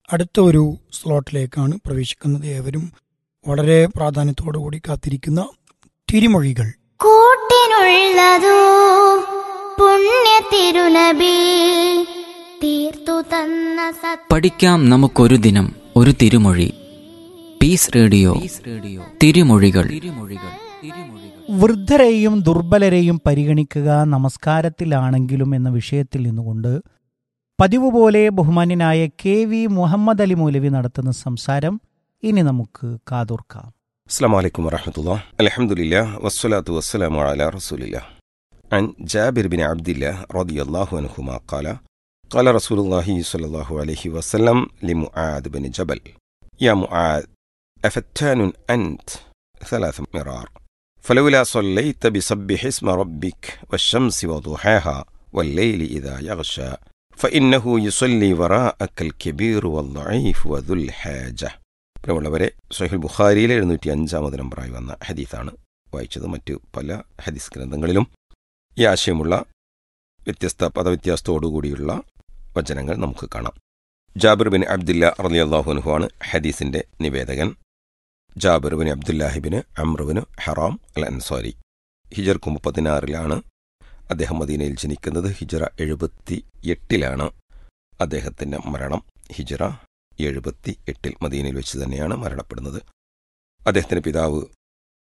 അടുത്ത ഒരു സ്ലോട്ടിലേക്കാണ് പ്രവേശിക്കുന്നത് ഏവരും വളരെ പ്രാധാന്യത്തോടുകൂടി കാത്തിരിക്കുന്ന തിരിമൊഴികൾ കൂട്ടിനുള്ളതോ പുണ്യ തിരുനബി തീർത്തു തന്ന സത് പഠിക്കാം നമുക്കൊരു ദിനം ഒരു തിരുമൊഴി പീസ് റേഡിയോ റേഡിയോ തിരുമൊഴികൾ തിരുമൊഴികൾ തിരുമൊഴികൾ വൃദ്ധരെയും ദുർബലരെയും പരിഗണിക്കുക നമസ്കാരത്തിലാണെങ്കിലും എന്ന വിഷയത്തിൽ നിന്നുകൊണ്ട് പതിവ് പോലെ ബഹുമാന്യനായ കെ വി മുഹമ്മദ് അലി മൗലവി നടത്തുന്ന സംസാരം ഇനി നമുക്ക് കാതോർക്കാം السلام عليكم ورحمة الله الحمد لله والصلاة والسلام على رسول الله عن جابر بن عبد الله رضي الله عنهما قال قال رسول الله صلى الله عليه وسلم لمعاذ بن جبل يا معاذ أفتان أنت ثلاث مرار فلولا صليت بسبح اسم ربك والشمس وضحاها والليل إذا يغشى فإنه يصلي وراءك الكبير والضعيف وذو الحاجة പ്രിയമുള്ളവരെ സഹിൽ ബുഖാരിയിലെ എഴുന്നൂറ്റി അഞ്ചാമത് നമ്പറായി വന്ന ഹദീസാണ് വായിച്ചത് മറ്റു പല ഹദീസ് ഗ്രന്ഥങ്ങളിലും ഈ ആശയമുള്ള വ്യത്യസ്ത പദവ്യത്യാസത്തോടുകൂടിയുള്ള വചനങ്ങൾ നമുക്ക് കാണാം ജാബിർ ബിൻ അബ്ദുല്ല റലി അള്ളാഹുനുഹുവാണ് ഹദീസിന്റെ നിവേദകൻ ജാബിർ ബിൻ അബ്ദുല്ലാഹിബിന് അമ്രുവിന് ഹറാം അൽ അൻസാരി ഹിജർക്ക് മുപ്പത്തിനാറിലാണ് അദ്ദേഹം മദീനയിൽ ജനിക്കുന്നത് ഹിജറ എഴുപത്തി എട്ടിലാണ് അദ്ദേഹത്തിന്റെ മരണം ഹിജറ എഴുപത്തി എട്ടിൽ മദീനയിൽ വെച്ച് തന്നെയാണ് മരണപ്പെടുന്നത് അദ്ദേഹത്തിന്റെ പിതാവ്